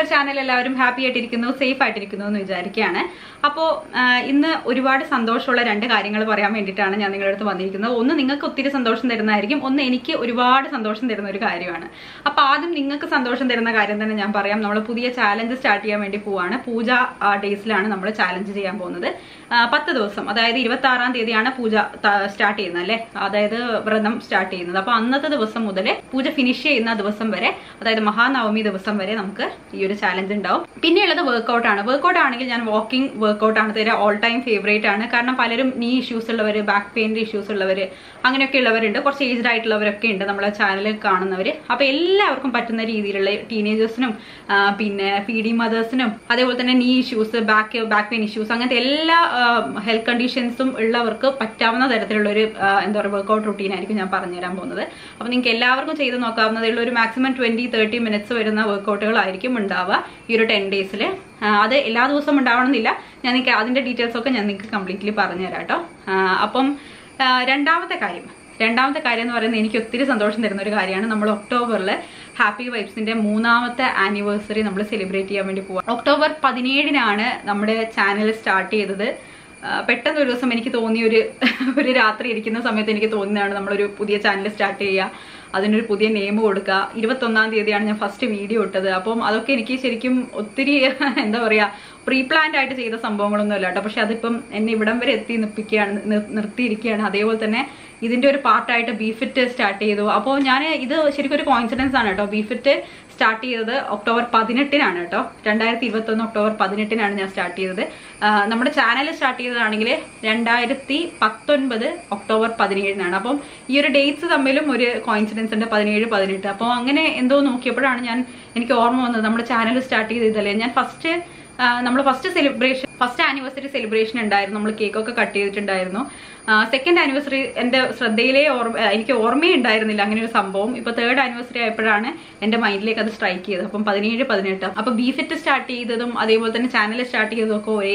channel എല്ലാവരും happy ആയിട്ടിരിക്കുന്നു safe ആയിട്ടിരിക്കുന്നു എന്ന് വിചാരിക്കുകയാണ് അപ്പോൾ ഇന്ന് ഒരുപാട് സന്തോഷമുള്ള രണ്ട് കാര്യങ്ങൾ പറയാൻ വേണ്ടിയിട്ടാണ് ഞാൻ നിങ്ങളുടെ അടുത്ത് വന്നിരിക്കുന്നത് ഒന്ന് നിങ്ങൾക്ക് ഒത്തിരി സന്തോഷം തരുന്നതായിരിക്കും ഒന്ന് എനിക്ക് ഒരുപാട് സന്തോഷം തരുന്ന ഒരു കാര്യമാണ് അപ്പോൾ ആദ്യം നിങ്ങൾക്ക് സന്തോഷം തരുന്ന കാര്യം തന്നെ ഞാൻ പറയാം നമ്മൾ പുതിയ ചാലഞ്ച് സ്റ്റാർട്ട് ചെയ്യാൻ വേണ്ടി പോവാണ് പൂജ ഡേയ്സിലാണ് നമ്മൾ ചാലഞ്ച് ചെയ്യാൻ പോകുന്നത് ആ, പത്ത് ദിവസം അതായത് ഇരുപത്തി ആറാം തീയതിയാണ് പൂജ സ്റ്റാർട്ട് ചെയ്യുന്നത് അല്ലേ അതായത് വ്രതം സ്റ്റാർട്ട് ചെയ്യുന്നത് അപ്പോൾ അന്നത്തെ ദിവസം മുതൽ പൂജ ഫിനിഷ് ചെയ്യുന്ന ദിവസം വരെ അതായത് മഹാനവമി ദിവസം വരെ നമുക്ക് ഈ ഒരു ചാലഞ്ച് ഉണ്ടാവും പിന്നെയുള്ളത് വർക്കൗട്ട് ആണ് വർക്കൗട്ട് ആണെങ്കിൽ ഞാൻ വാക്കിംഗ് വർക്കൗട്ട് ആണ് തരാം ഓൾ ടൈം ഫേവറേറ്റ് ആണ് കാരണം പലരും നീ ഇഷ്യൂസ് ഉള്ളവർ ബാക്ക് പെയിൻ്റെ ഇഷ്യൂസ് ഉള്ളവർ അങ്ങനെയൊക്കെ ഉള്ളവരുണ്ട് കുറച്ച് ഏജ്ഡ് ആയിട്ടുള്ളവരൊക്കെ ഉണ്ട് നമ്മളെ ചാനലിൽ കാണുന്നവർ അപ്പോൾ എല്ലാവർക്കും പറ്റുന്ന രീതിയിലുള്ള ടീനേജേഴ്സിനും പിന്നെ ഫീഡിങ് മദേഴ്സിനും അതേപോലെ തന്നെ knee issues back back pain issues അങ്ങനത്തെ എല്ലാ ഹെൽത്ത് കണ്ടീഷൻസും ഉള്ളവർക്ക് പറ്റാവുന്ന തരത്തിലുള്ള ഒരു എന്താ പറയുക വർക്കൗട്ട് റുട്ടീൻ ആയിരിക്കും ഞാൻ പറഞ്ഞുതരാൻ പോകുന്നത് അപ്പോൾ നിങ്ങൾക്ക് എല്ലാവർക്കും ചെയ്ത് നോക്കാവുന്നതുള്ള ഒരു മാക്സിമം ട്വന്റി തേർട്ടി മിനിറ്റ്സ് വരുന്ന വർക്കൗട്ടുകളായിരിക്കും ഉണ്ടാവുക ഈ ഒരു ടെൻ ഡേയ്സിൽ അത് എല്ലാ ദിവസവും ഉണ്ടാവണമെന്നില്ല ഞാൻ നിങ്ങൾക്ക് അതിന്റെ ഡീറ്റെയിൽസ് ഒക്കെ ഞാൻ നിങ്ങൾക്ക് കംപ്ലീറ്റ്ലി പറഞ്ഞുതരാം കേട്ടോ ആ, അപ്പം ആ, രണ്ടാമത്തെ കാര്യം രണ്ടാമത്തെ കാര്യം എന്ന് പറയുന്നത് എനിക്ക് ഒത്തിരി സന്തോഷം തരുന്ന ഒരു കാര്യമാണ് നമ്മൾ ഒക്ടോബറിൽ ഹാപ്പി വൈബ്സിന്റെ മൂന്നാമത്തെ ആനിവേഴ്സറി നമ്മൾ സെലിബ്രേറ്റ് ചെയ്യാൻ വേണ്ടി പോവാം ഒക്ടോബർ പതിനേഴിനാണ് നമ്മുടെ ചാനൽ സ്റ്റാർട്ട് ചെയ്തത് ആ, പെട്ടെന്ന് ഒരു ദിവസം എനിക്ക് തോന്നിയ ഒരു ഒരു രാത്രി ഇരിക്കുന്ന സമയത്ത് എനിക്ക് തോന്നിയതാണ് നമ്മളൊരു പുതിയ ചാനൽ സ്റ്റാർട്ട് ചെയ്യുക അതിനൊരു പുതിയ നെയിം കൊടുക്കുക ഇരുപത്തൊന്നാം തീയതിയാണ് ഞാൻ ഫസ്റ്റ് വീഡിയോ ഇട്ടത് അപ്പം അതൊക്കെ എനിക്ക് ശരിക്കും ഒത്തിരി എന്താ പറയുക പ്രീ പ്ലാൻഡ് ആയിട്ട് ചെയ്ത സംഭവങ്ങളൊന്നും അല്ല കേട്ടോ പക്ഷെ അതിപ്പം എന്നെ ഇവിടം വരെ എത്തി നിൽപ്പിക്കുകയാണ് നിർ- നിർത്തിയിരിക്കുകയാണ് അതേപോലെ തന്നെ ഇതിന്റെ ഒരു പാർട്ടായിട്ട് ബീഫിറ്റ് സ്റ്റാർട്ട് ചെയ്തു അപ്പോൾ ഞാൻ ഇത് ശരിക്കും ഒരു കോയിൻസിഡൻസ് ആണ് കേട്ടോ ബീഫിറ്റ് സ്റ്റാർട്ട് ചെയ്തത് ഒക്ടോബർ പതിനെട്ടിനാണ് കേട്ടോ രണ്ടായിരത്തി ഇരുപത്തൊന്ന് ഒക്ടോബർ പതിനെട്ടിനാണ് ഞാൻ സ്റ്റാർട്ട് ചെയ്തത് ആ, നമ്മുടെ ചാനൽ സ്റ്റാർട്ട് ചെയ്തതാണെങ്കിൽ രണ്ടായിരത്തി പത്തൊൻപത് ഒക്ടോബർ പതിനേഴിനാണ് അപ്പം ഈ ഒരു ഡേറ്റ്സ് തമ്മിലും ഒരു കോയിൻസിഡൻസ് ഉണ്ട് പതിനേഴ് പതിനെട്ട് അപ്പോൾ അങ്ങനെ എന്തോ നോക്കിയപ്പോഴാണ് ഞാൻ എനിക്ക് ഓർമ്മ വന്നത് നമ്മുടെ ചാനൽ സ്റ്റാർട്ട് ചെയ്തതല്ലേ ഞാൻ ഫസ്റ്റ് നമ്മൾ first celebration first anniversary celebration ഉണ്ടായിരുന്നു നമ്മൾ കേക്കൊക്കെ കട്ട് ചെയ്തിട്ടുണ്ടായിരുന്നു സെക്കൻഡ് ആനിവേഴ്സറി എൻ്റെ ശ്രദ്ധയിലേ ഓർമ്മ ആ, എനിക്ക് ഓർമ്മയേ ഉണ്ടായിരുന്നില്ല അങ്ങനെ ഒരു സംഭവം ഇപ്പൊ തേർഡ് ആനിവേഴ്സറി ആയപ്പോഴാണ് എൻ്റെ മൈൻഡിലേക്ക് അത് സ്ട്രൈക്ക് ചെയ്തത് അപ്പം പതിനേഴ് പതിനെട്ട് അപ്പൊ ബീഫിറ്റ് സ്റ്റാർട്ട് ചെയ്തതും അതേപോലെ തന്നെ ചാനൽ സ്റ്റാർട്ട് ചെയ്തതും ഒക്കെ ഒരേ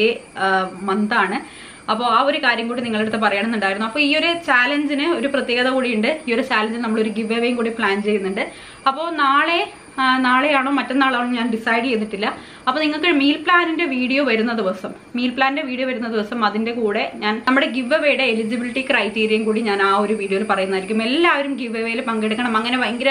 മന്താണ് അപ്പോൾ ആ ഒരു കാര്യം കൂടി നിങ്ങളുടെ അടുത്ത് പറയണമെന്നുണ്ടായിരുന്നു അപ്പോൾ ഈ ഒരു ചാലഞ്ചിന് ഒരു പ്രത്യേകത കൂടിയുണ്ട് ഈ ഒരു ചാലഞ്ചിന് നമ്മളൊരു ഗിവ് അവേയും കൂടി പ്ലാൻ ചെയ്യുന്നുണ്ട് അപ്പോൾ നാളെ ആ, നാളെയാണോ മറ്റന്നാളാണോ ഞാൻ ഡിസൈഡ് ചെയ്തിട്ടില്ല അപ്പോൾ നിങ്ങൾക്ക് മീൽ പ്ലാനിന്റെ വീഡിയോ വരുന്ന ദിവസം മീൽ പ്ലാനിന്റെ വീഡിയോ വരുന്ന ദിവസം അതിന്റെ കൂടെ ഞാൻ നമ്മുടെ ഗിവ് അവേയുടെ എലിജിബിലിറ്റി ക്രൈറ്റീരിയയും കൂടി ഞാൻ ആ ഒരു വീഡിയോയിൽ പറയുന്നതായിരിക്കും എല്ലാവരും ഗിവ് അവേയിൽ പങ്കെടുക്കണം അങ്ങനെ ഭയങ്കര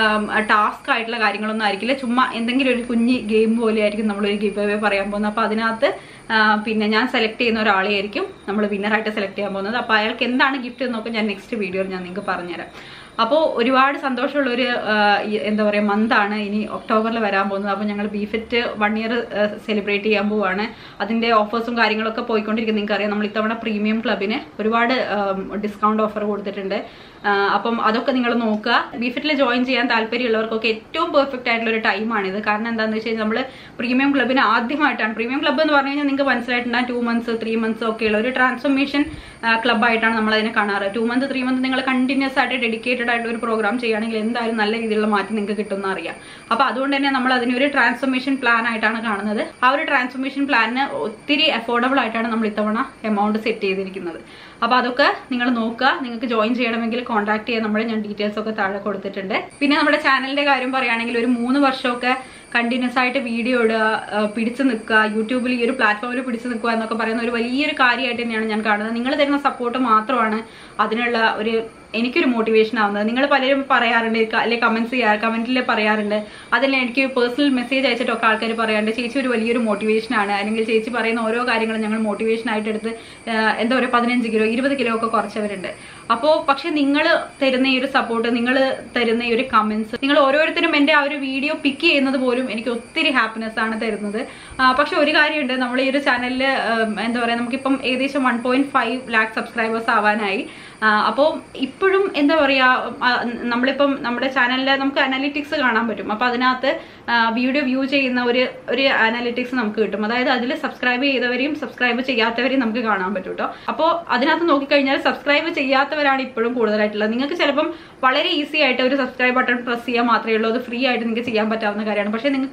ടാസ്ക് ആയിട്ടുള്ള കാര്യങ്ങളൊന്നും ആയിരിക്കില്ല ചുമ്മാ എന്തെങ്കിലും ഒരു കുഞ്ഞ് ഗെയിം പോലെ ആയിരിക്കും നമ്മളൊരു ഗിവ് അവേ പറയാൻ പോകുന്നത് അപ്പോൾ അതിനകത്ത് ആ, പിന്നെ ഞാൻ സെലക്ട് ചെയ്യുന്ന ഒരാളെ ആയിരിക്കും നമ്മൾ വിന്നറായിട്ട് സെലക്ട് ചെയ്യാൻ പോകുന്നത് അപ്പോൾ അയാൾക്ക് എന്താണ് ഗിഫ്റ്റ് എന്നൊക്കെ ഞാൻ നെക്സ്റ്റ് വീഡിയോയിൽ ഞാൻ നിങ്ങൾക്ക് പറഞ്ഞുതരാം അപ്പോൾ ഒരുപാട് സന്തോഷമുള്ള ഒരു ആ, ഈ- എന്താ പറയുക മന്താണ് ഇനി ഒക്ടോബറിൽ വരാൻ പോകുന്നത് അപ്പോൾ ഞങ്ങൾ ബീഫിറ്റ് വൺ ഇയർ സെലിബ്രേറ്റ് ചെയ്യാൻ പോവാണ് അതിൻ്റെ ഓഫേഴ്സും കാര്യങ്ങളൊക്കെ പോയിക്കൊണ്ടിരിക്കുന്നത് നിങ്ങൾക്ക് അറിയാം നമ്മൾ ഇത്തവണ പ്രീമിയം ക്ലബിന് ഒരുപാട് ഡിസ്കൗണ്ട് ഓഫർ കൊടുത്തിട്ടുണ്ട് ആ, അപ്പം അതൊക്കെ നിങ്ങൾ നോക്കുക ബീഫിറ്റിൽ ജോയിൻ ചെയ്യാൻ താല്പര്യമുള്ളവർക്കൊക്കെ ഏറ്റവും പെർഫെക്റ്റ് ആയിട്ടുള്ള ഒരു ടൈമാണിത് കാരണം എന്താണെന്ന് വെച്ച് കഴിഞ്ഞാൽ നമ്മൾ പ്രീമിയം ക്ലബിന് ആദ്യമായിട്ടാണ് പ്രീമിയം ക്ലബ്ബ് എന്ന് പറഞ്ഞു കഴിഞ്ഞാൽ നിങ്ങൾക്ക് മനസ്സിലായിട്ടുണ്ടാകും ടു മന്ത്സ് ത്രീ മന്ത്സ് ഒക്കെയുള്ള ഒരു ട്രാൻസ്ഫോർമേഷൻ ക്ലബ്ബായിട്ടാണ് നമ്മൾ അതിനെ കാണാറ് ടു മന്ത് ത്രീ മന്ത് നിങ്ങൾ കണ്ടിന്യൂസ് ആയിട്ട് ഡെഡിക്കേറ്റഡ് ആയിട്ട് ഒരു പ്രോഗ്രാം ചെയ്യുകയാണെങ്കിൽ എന്തായാലും നല്ല രീതിയിലുള്ള മാറ്റം നിങ്ങൾക്ക് കിട്ടുമെന്ന് അറിയാം അപ്പോൾ അതുകൊണ്ട് തന്നെ നമ്മൾ അതിനൊരു ട്രാൻസ്ഫോർമേഷൻ പ്ലാൻ ആയിട്ടാണ് കാണുന്നത് ആ ഒരു ട്രാൻസ്ഫോർമേഷൻ പ്ലാനിന് ഒത്തിരി അഫോർഡബിൾ ആയിട്ടാണ് നമ്മൾ ഇത്തവണ എമൗണ്ട് സെറ്റ് ചെയ്തിരിക്കുന്നത് അപ്പോൾ അതൊക്കെ നിങ്ങൾ നോക്കുക നിങ്ങൾക്ക് ജോയിൻ ചെയ്യണമെങ്കിൽ കോൺടാക്ട് ചെയ്യാൻ നമ്മൾ ഞാൻ ഡീറ്റെയിൽസ് ഒക്കെ താഴെ കൊടുത്തിട്ടുണ്ട് പിന്നെ നമ്മുടെ ചാനലിന്റെ കാര്യം പറയുകയാണെങ്കിൽ ഒരു മൂന്ന് വർഷമൊക്കെ കണ്ടിന്യൂസ് ആയിട്ട് വീഡിയോ ഇടുക ആ, പിടിച്ചു നിൽക്കുക യൂട്യൂബിൽ ഈ ഒരു പ്ലാറ്റ്ഫോമിൽ പിടിച്ചു നിൽക്കുക എന്നൊക്കെ പറയുന്ന ഒരു വലിയൊരു കാര്യമായിട്ട് തന്നെയാണ് ഞാൻ കാണുന്നത് നിങ്ങൾ തരുന്ന സപ്പോർട്ട് മാത്രമാണ് അതിനുള്ള ഒരു എനിക്കൊരു മോട്ടിവേഷൻ ആവുന്നത് നിങ്ങൾ പലരും പറയാറുണ്ട് അല്ലെങ്കിൽ കമന്റ്സ് ചെയ്യാ കമന്റിൽ പറയാറുണ്ട് അതിൽ എനിക്ക് പേഴ്സണൽ മെസ്സേജ് അയച്ചിട്ടൊക്കെ ആൾക്കാർ പറയാറുണ്ട് ചേച്ചി ഒരു വലിയൊരു motivation ആണ് അല്ലെങ്കിൽ ചേച്ചി പറയുന്ന ഓരോ കാര്യങ്ങളും ഞങ്ങൾ മോട്ടിവേഷൻ ആയിട്ട് എടുത്ത് ആ, എന്താ പറയുക പതിനഞ്ച് കിലോ ഇരുപത് കിലോ ഒക്കെ കുറച്ചവരുണ്ട് അപ്പോൾ പക്ഷെ നിങ്ങൾ തരുന്ന ഈ ഒരു സപ്പോർട്ട് നിങ്ങൾ തരുന്ന ഈ ഒരു കമന്റ്സ് നിങ്ങൾ ഓരോരുത്തരും എൻ്റെ ആ ഒരു വീഡിയോ പിക്ക് ചെയ്യുന്നത് പോലും എനിക്ക് ഒത്തിരി ഹാപ്പിനെസ് ആണ് തരുന്നത് ആ, പക്ഷെ ഒരു കാര്യമുണ്ട് നമ്മൾ ഈ ഒരു ചാനലിൽ എന്താ പറയുക നമുക്കിപ്പം ഏകദേശം one point five lakh subscribers ആവാനായി അപ്പോൾ ഇപ്പോഴും എന്താ പറയുക ആ, നമ്മളിപ്പം നമ്മുടെ ചാനലിൽ നമുക്ക് അനാലിറ്റിക്സ് കാണാൻ പറ്റും അപ്പോൾ അതിനകത്ത് വീഡിയോ വ്യൂ ചെയ്യുന്ന ഒരു ഒരു അനാലിറ്റിക്സ് നമുക്ക് കിട്ടും അതായത് അതിൽ സബ്സ്ക്രൈബ് ചെയ്തവരെയും സബ്സ്ക്രൈബ് ചെയ്യാത്തവരെയും നമുക്ക് കാണാൻ പറ്റും കേട്ടോ അപ്പോൾ അതിനകത്ത് നോക്കിക്കഴിഞ്ഞാൽ സബ്സ്ക്രൈബ് ചെയ്യാത്തവരാണ് ഇപ്പോഴും കൂടുതലായിട്ടുള്ളത് നിങ്ങൾക്ക് ചിലപ്പം വളരെ ഈസി ആയിട്ട് ഒരു സബ്സ്ക്രൈബ് ബട്ടൺ പ്രസ് ചെയ്യാൻ മാത്രമേ ഉള്ളൂ അത് ഫ്രീ ആയിട്ട് നിങ്ങൾക്ക് ചെയ്യാൻ പറ്റാവുന്ന കാര്യമാണ് പക്ഷേ നിങ്ങൾക്ക്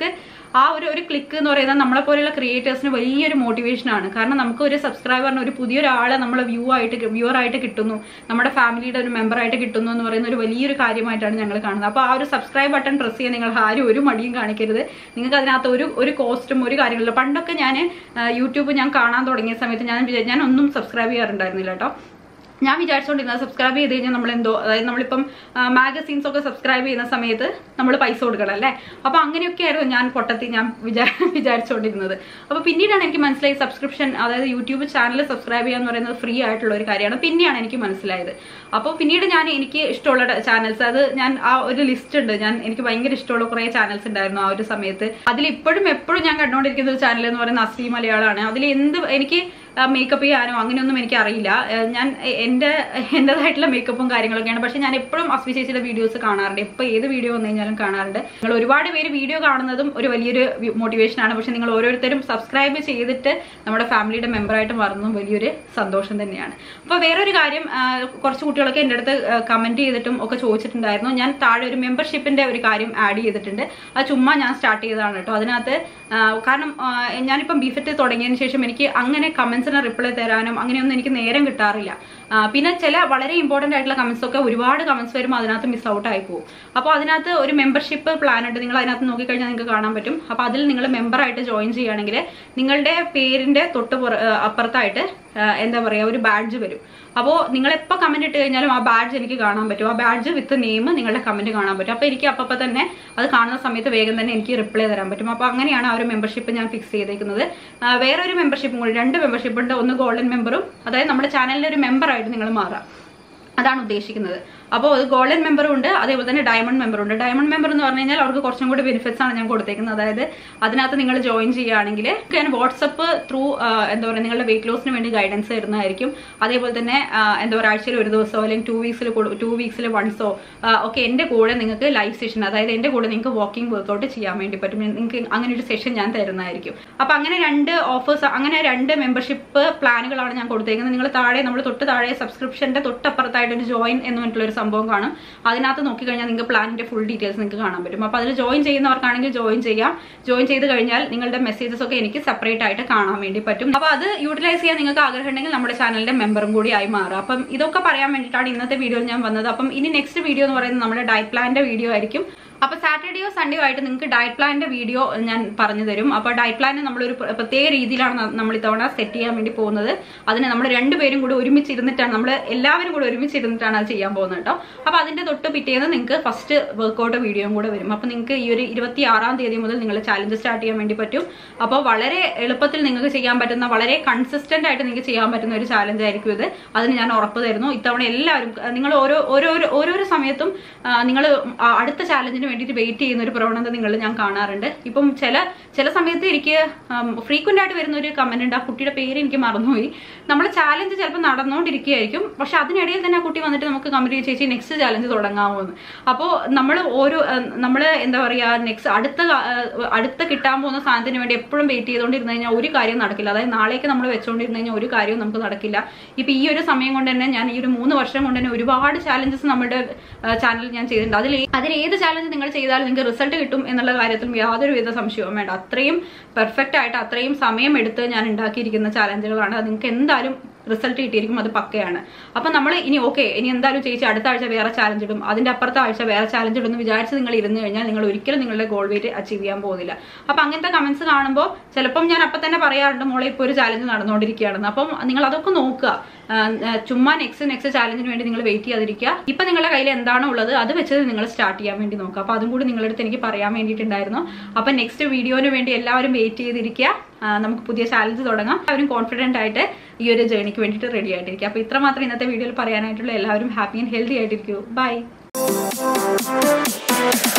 ആ ഒരു ഒരു ക്ലിക്ക് എന്ന് പറയുന്നത് നമ്മളെ പോലെയുള്ള ക്രിയേറ്റേഴ്സിന് വലിയൊരു മോട്ടിവേഷൻ ആണ് കാരണം നമുക്ക് ഒരു സബ്സ്ക്രൈബറിന് ഒരു പുതിയൊരാളെ നമ്മൾ വ്യൂ ആയിട്ട് വ്യൂവർ ആയിട്ട് കിട്ടുന്നു നമ്മുടെ ഫാമിലിയുടെ ഒരു മെമ്പർ ആയിട്ട് കിട്ടുന്നു എന്ന് പറയുന്ന ഒരു വലിയൊരു കാര്യമായിട്ടാണ് ഞങ്ങൾ കാണുന്നത് അപ്പോൾ ആ ഒരു സബ്സ്ക്രൈബ് ബട്ടൺ പ്രസ് ചെയ്യാൻ നിങ്ങൾ ആരും ഒരു മടിയും കാണിക്കരുത് നിങ്ങൾക്ക് അതിനകത്ത് ഒരു ഒരു കോസ്റ്റും ഒരു കാര്യങ്ങളില്ല പണ്ടൊക്കെ ഞാൻ യൂട്യൂബ് ഞാൻ കാണാൻ തുടങ്ങിയ സമയത്ത് ഞാൻ വിചാ- ഞാൻ ഒന്നും സബ്സ്ക്രൈബ് ചെയ്യാറുണ്ടായിരുന്നില്ല കേട്ടോ ഞാൻ വിചാരിച്ചുകൊണ്ടിരുന്നത് സബ്സ്ക്രൈബ് ചെയ്ത് കഴിഞ്ഞാൽ നമ്മൾ എന്തോ അതായത് നമ്മളിപ്പം മാഗസീൻസ് ഒക്കെ സബ്സ്ക്രൈബ് ചെയ്യുന്ന സമയത്ത് നമ്മൾ പൈസ കൊടുക്കണം അല്ലേ അപ്പൊ അങ്ങനെയൊക്കെ ആയിരുന്നു ഞാൻ പൊട്ടത്തി ഞാൻ വിചാ വിചാരിച്ചുകൊണ്ടിരുന്നത് അപ്പൊ പിന്നീടാണ് എനിക്ക് മനസ്സിലായി സബ്സ്ക്രിപ്ഷൻ അതായത് യൂട്യൂബ് ചാനൽ സബ്സ്ക്രൈബ് ചെയ്യുക എന്ന് പറയുന്നത് ഫ്രീ ആയിട്ടുള്ള ഒരു കാര്യമാണ് പിന്നെയാണ് എനിക്ക് മനസ്സിലായത് അപ്പോൾ പിന്നീട് ഞാൻ എനിക്ക് ഇഷ്ടമുള്ള ചാനൽസ് അത് ഞാൻ ആ ഒരു ലിസ്റ്റ് ഉണ്ട് ഞാൻ എനിക്ക് ഭയങ്കര ഇഷ്ടമുള്ള കുറേ ചാനൽസ് ഉണ്ടായിരുന്നു ആ ഒരു സമയത്ത് അതിൽ ഇപ്പോഴും എപ്പോഴും ഞാൻ കണ്ടുകൊണ്ടിരിക്കുന്ന ഒരു ചാനൽ എന്ന് പറയുന്നത് അസ്ലി മലയാളമാണ് അതിൽ എന്ത് എനിക്ക് മേക്കപ്പ് ചെയ്യാനോ അങ്ങനെയൊന്നും എനിക്ക് അറിയില്ല ഏഹ് ഞാൻ എ- എൻ്റെ എൻ്റെതായിട്ടുള്ള മേക്കപ്പും കാര്യങ്ങളൊക്കെയാണ് പക്ഷെ ഞാൻ എപ്പോഴും അസ്വി ചേച്ചിയുടെ വീഡിയോസ് കാണാറുണ്ട് എപ്പോൾ ഏത് വീഡിയോ വന്നു കഴിഞ്ഞാലും കാണാറുണ്ട് നിങ്ങൾ ഒരുപാട് പേര് വീഡിയോ കാണുന്നതും ഒരു വലിയൊരു മോട്ടിവേഷൻ ആണ് പക്ഷെ നിങ്ങൾ ഓരോരുത്തരും സബ്സ്ക്രൈബ് ചെയ്തിട്ട് നമ്മുടെ ഫാമിലിയുടെ മെമ്പറായിട്ട് മാറുന്നതും വലിയൊരു സന്തോഷം തന്നെയാണ് അപ്പോൾ വേറൊരു കാര്യം ആ, കുറച്ച് കുട്ടികളൊക്കെ എൻ്റെ അടുത്ത് കമന്റ് ചെയ്തിട്ടും ഒക്കെ ചോദിച്ചിട്ടുണ്ടായിരുന്നു ഞാൻ താഴെ ഒരു മെമ്പർഷിപ്പിന്റെ ഒരു കാര്യം ആഡ് ചെയ്തിട്ടുണ്ട് അത് ചുമ്മാ ഞാൻ സ്റ്റാർട്ട് ചെയ്തതാണ് കേട്ടോ അതിനകത്ത് ആ, കാരണം ആ, ഞാനിപ്പം ബിഫെറ്റ് തുടങ്ങിയതിന് ശേഷം എനിക്ക് അങ്ങനെ കമന്റ്സിന് റിപ്ലൈ തരാനും അങ്ങനെയൊന്നും എനിക്ക് നേരം കിട്ടാറില്ല ആ, പിന്നെ ചില വളരെ ഇമ്പോർട്ടന്റ് ആയിട്ടുള്ള കമന്റ്സ് ഒക്കെ ഒരുപാട് കമന്റ്സ് വരുമ്പോൾ അതിനകത്ത് മിസ് ഔട്ട് ആയി പോകും അപ്പോൾ അതിനകത്ത് ഒരു മെമ്പർഷിപ്പ് പ്ലാൻ ഉണ്ട് നിങ്ങൾ അതിനകത്ത് നോക്കിക്കഴിഞ്ഞാൽ നിങ്ങൾക്ക് കാണാൻ പറ്റും അപ്പോൾ അതിൽ നിങ്ങൾ മെമ്പറായിട്ട് ജോയിൻ ചെയ്യുകയാണെങ്കിൽ നിങ്ങളുടെ പേരിന്റെ തൊട്ട് പുറ- ആ, അപ്പുറത്തായിട്ട് ആ, എന്താ പറയുക ഒരു ബാഡ്ജ് വരും അപ്പോൾ നിങ്ങൾ എപ്പോൾ കമന്റ് ഇട്ട് കഴിഞ്ഞാലും ആ ബാഡ്ജ് എനിക്ക് കാണാൻ പറ്റും ആ ബാഡ്ജ് വിത്ത് നെയിം നിങ്ങളുടെ കമന്റ് കാണാൻ പറ്റും അപ്പോൾ എനിക്ക് അപ്പം തന്നെ അത് കാണുന്ന സമയത്ത് വേഗം തന്നെ എനിക്ക് റിപ്ലൈ തരാൻ പറ്റും അപ്പോൾ അങ്ങനെയാണ് ആ ഒരു മെമ്പർഷിപ്പ് ഞാൻ ഫിക്സ് ചെയ്തേക്കുന്നത് ആ, വേറൊരു മെമ്പർഷിപ്പും കൂടി രണ്ട് മെമ്പർഷിപ്പ് ഉണ്ട് ഒന്ന് ഗോൾഡൻ മെമ്പറും അതായത് നമ്മുടെ ചാനലിലെ ഒരു മെമ്പറായിട്ട് നിങ്ങൾ മാറാം അതാണ് ഉദ്ദേശിക്കുന്നത് അപ്പോൾ അത് ഗോൾഡൻ മെമ്പറും ഉണ്ട് അതേപോലെ തന്നെ ഡയമണ്ട് മെമ്പറും ഉണ്ട് ഡയമണ്ട് മെമ്പർ എന്ന് പറഞ്ഞു കഴിഞ്ഞാൽ അവർക്ക് കുറച്ചും കൂടി ബെനിഫിറ്റ്സ് ആണ് ഞാൻ കൊടുത്തേക്കുന്നത് അതായത് അതിനകത്ത് നിങ്ങൾ ജോയിൻ ചെയ്യുകയാണെങ്കിൽ ഞാൻ വാട്സപ്പ് ത്രൂ എന്താ പറയുക നിങ്ങളുടെ വെയിറ്റ് ലോസിന് വേണ്ടി ഗൈഡൻസ് തരുന്നതായിരിക്കും അതേപോലെ തന്നെ ആ, എന്താ പറയുക ആഴ്ചയിൽ ഒരു ദിവസമോ അല്ലെങ്കിൽ ടു വീക്സിൽ ടു വീക്സിൽ വൺസോ ഒക്കെ എൻ്റെ കൂടെ നിങ്ങൾക്ക് ലൈവ് സെഷൻ അതായത് എൻ്റെ കൂടെ നിങ്ങൾക്ക് വാക്കിംഗ് വർക്കൗട്ട് ചെയ്യാൻ വേണ്ടി പറ്റും നിങ്ങൾക്ക് അങ്ങനെ ഒരു സെഷൻ ഞാൻ തരുന്നതായിരിക്കും അപ്പോൾ അങ്ങനെ രണ്ട് ഓഫേഴ്സ് അങ്ങനെ രണ്ട് മെമ്പർഷിപ്പ് പ്ലാനുകളാണ് ഞാൻ കൊടുത്തേക്കുന്നത് നിങ്ങൾ താഴെ നമ്മൾ തൊട്ട് താഴെ സബ്സ്ക്രിപ്ഷന്റെ തൊട്ടപ്പുറത്തായിട്ട് ഒരു ജോയിൻ എന്ന് പറഞ്ഞിട്ടുള്ള ഒരു സംഭവം കാണും അതിനകത്ത് നോക്കിക്കഴിഞ്ഞാൽ നിങ്ങൾക്ക് പ്ലാനിന്റെ ഫുൾ ഡീറ്റെയിൽസ് നിങ്ങൾക്ക് കാണാൻ പറ്റും അപ്പോൾ അതിൽ ജോയിൻ ചെയ്യുന്നവർക്കാണെങ്കിൽ ജോയിൻ ചെയ്യാം ജോയിൻ ചെയ്ത് കഴിഞ്ഞാൽ നിങ്ങളുടെ മെസ്സേജസ് ഒക്കെ എനിക്ക് സെപ്പറേറ്റ് ആയിട്ട് കാണാൻ വേണ്ടി പറ്റും അപ്പോൾ അത് യൂട്ടിലൈസ് ചെയ്യാൻ നിങ്ങൾക്ക് ആഗ്രഹം ഉണ്ടെങ്കിൽ നമ്മുടെ ചാനലിന്റെ മെമ്പറും കൂടി ആയി മാറുക അപ്പം ഇതൊക്കെ പറയാൻ വേണ്ടിയിട്ടാണ് ഇന്നത്തെ വീഡിയോയിൽ ഞാൻ വന്നത് അപ്പം ഇനി നെക്സ്റ്റ് വീഡിയോ എന്ന് പറയുന്നത് നമ്മുടെ ഡയറ്റ് പ്ലാനിന്റെ വീഡിയോ ആയിരിക്കും അപ്പൊ സാറ്റർഡേയോ സൺഡേയോ ആയിട്ട് നിങ്ങൾക്ക് ഡയറ്റ് പ്ലാനിന്റെ വീഡിയോ ഞാൻ പറഞ്ഞു തരും അപ്പൊ ഡയറ്റ് പ്ലാൻ നമ്മളൊരു പ്ര- പ്രത്യേക രീതിയിലാണ് ന- നമ്മൾ ഇത്തവണ സെറ്റ് ചെയ്യാൻ വേണ്ടി പോകുന്നത് അതിന് നമ്മൾ രണ്ടുപേരും കൂടി ഒരുമിച്ച് ഇരുന്നിട്ടാണ് നമ്മൾ എല്ലാവരും കൂടി ഒരുമിച്ച് ഇരുന്നിട്ടാണ് അത് ചെയ്യാൻ പോകുന്നത് കേട്ടോ അപ്പൊ അതിന്റെ തൊട്ട് പിറ്റേന്ന് നിങ്ങൾക്ക് ഫസ്റ്റ് വർക്കൗട്ട് വീഡിയോയും കൂടെ വരും അപ്പൊ നിങ്ങൾക്ക് ഈ ഒരു ഇരുപത്തി ആറാം തീയതി മുതൽ നിങ്ങൾ ചാലഞ്ച് സ്റ്റാർട്ട് ചെയ്യാൻ വേണ്ടി പറ്റും അപ്പോൾ വളരെ എളുപ്പത്തിൽ നിങ്ങൾക്ക് ചെയ്യാൻ പറ്റുന്ന വളരെ കൺസിസ്റ്റന്റ് ആയിട്ട് നിങ്ങൾക്ക് ചെയ്യാൻ പറ്റുന്ന ഒരു ചാലഞ്ച് ആയിരിക്കും ഇത് അതിന് ഞാൻ ഉറപ്പ് തരുന്നു ഇത്തവണ എല്ലാവരും നിങ്ങൾ ഓരോ ഓരോരോ ഓരോരോ സമയത്തും നിങ്ങൾ അടുത്ത ചാലഞ്ചിന് വേണ്ടിയിട്ട് വെയിറ്റ് ചെയ്യുന്ന ഒരു പ്രവണത നിങ്ങൾ ഞാൻ കാണാറുണ്ട് ഇപ്പം ചില ചില സമയത്ത് എനിക്ക് ഫ്രീക്വന്റ് ആയിട്ട് വരുന്ന ഒരു കമന്റ് ഉണ്ട് ആ കുട്ടിയുടെ പേര് എനിക്ക് മറന്നുപോയി നമ്മൾ ചാലഞ്ച് ചിലപ്പോൾ നടന്നുകൊണ്ടിരിക്കുകയായിരിക്കും പക്ഷെ അതിനിടയിൽ തന്നെ ആ കുട്ടി വന്നിട്ട് നമുക്ക് കമന്റ് ചേച്ചി നെക്സ്റ്റ് ചാലഞ്ച് തുടങ്ങാമോ എന്ന് അപ്പോൾ നമ്മൾ ഓരോ നമ്മൾ എന്താ പറയുക നെക്സ്റ്റ് അടുത്ത കാ- ആ, അടുത്ത കിട്ടാൻ പോകുന്ന സാധനത്തിന് വേണ്ടി എപ്പോഴും വെയിറ്റ് ചെയ്തുകൊണ്ടിരുന്നു കഴിഞ്ഞാൽ ഒരു കാര്യം നടക്കില്ല അതായത് നാളേക്ക് നമ്മൾ വെച്ചുകൊണ്ടിരുന്നു കഴിഞ്ഞാൽ ഒരു കാര്യവും നമുക്ക് നടക്കില്ല ഇപ്പൊ ഈ ഒരു സമയം കൊണ്ട് തന്നെ ഞാൻ ഈ ഒരു മൂന്ന് വർഷം കൊണ്ട് തന്നെ ഒരുപാട് ചാലഞ്ചസ് നമ്മുടെ ചാനലിൽ ഞാൻ ചെയ്തിട്ടുണ്ട് അതിൽ അതിൽ ഏത് ചാലഞ്ച് നിങ്ങൾ ചെയ്താലും നിങ്ങൾക്ക് റിസൾട്ട് കിട്ടും എന്നുള്ള കാര്യത്തിൽ യാതൊരു വിധ സംശയവും വേണ്ട അത്രയും പെർഫെക്റ്റ് ആയിട്ട് അത്രയും സമയം എടുത്ത് ഞാൻ ഉണ്ടാക്കിയിരിക്കുന്ന ചാലഞ്ചുകളാണ് അത് നിങ്ങൾക്ക് എന്തായാലും റിസൾട്ട് കിട്ടിയിരിക്കും അത് പക്കയാണ് അപ്പൊ നമ്മൾ ഇനി ഓക്കെ ഇനി എന്തായാലും ചേച്ചി അടുത്ത ആഴ്ച വേറെ ചാലഞ്ച് ഇടും അതിന്റെ അപ്പുറത്തെ ആഴ്ച വേറെ ചാലഞ്ച് ഇടും എന്ന് വിചാരിച്ച് നിങ്ങൾ ഇരുന്ന് കഴിഞ്ഞാൽ നിങ്ങൾ ഒരിക്കലും നിങ്ങളുടെ ഗോൾ വെയിറ്റ് അച്ചീവ് ചെയ്യാൻ പോകുന്നില്ല അപ്പൊ അങ്ങനത്തെ കമന്റ്സ് കാണുമ്പോൾ ചിലപ്പം ഞാൻ അപ്പൊ തന്നെ പറയാറുണ്ട് മോളെ ഇപ്പോൾ ഒരു ചാലഞ്ച് നടന്നുകൊണ്ടിരിക്കുകയാണെന്ന് അപ്പം നിങ്ങൾ അതൊക്കെ നോക്കുക ആ, ആ, ചുമ്മാ നെക്സ്റ്റ് നെക്സ്റ്റ് ചാലഞ്ചിന് വേണ്ടി നിങ്ങൾ വെയിറ്റ് ചെയ്യാതിരിക്കുക ഇപ്പൊ നിങ്ങളുടെ കയ്യിൽ എന്താണോ ഉള്ളത് അത് വെച്ച് നിങ്ങൾ സ്റ്റാർട്ട് ചെയ്യാൻ വേണ്ടി നോക്കുക അപ്പൊ അതും കൂടി നിങ്ങളുടെ അടുത്ത് എനിക്ക് പറയാൻ വേണ്ടിയിട്ടുണ്ടായിരുന്നു അപ്പൊ നെക്സ്റ്റ് വീഡിയോന് വേണ്ടി എല്ലാവരും വെയിറ്റ് ചെയ്തിരിക്കുക ആ, നമുക്ക് പുതിയ ചാലഞ്ച് തുടങ്ങാം എല്ലാവരും കോൺഫിഡന്റ് ആയിട്ട് ഈ ഒരു ജേണിക്ക് വേണ്ടിയിട്ട് റെഡി ആയിട്ടിരിക്കുക അപ്പൊ ഇത്ര മാത്രം ഇന്നത്തെ വീഡിയോയിൽ പറയാനായിട്ടുള്ള എല്ലാവരും ഹാപ്പി ആൻഡ് ഹെൽത്തി ആയിട്ടിരിക്കൂ ബൈ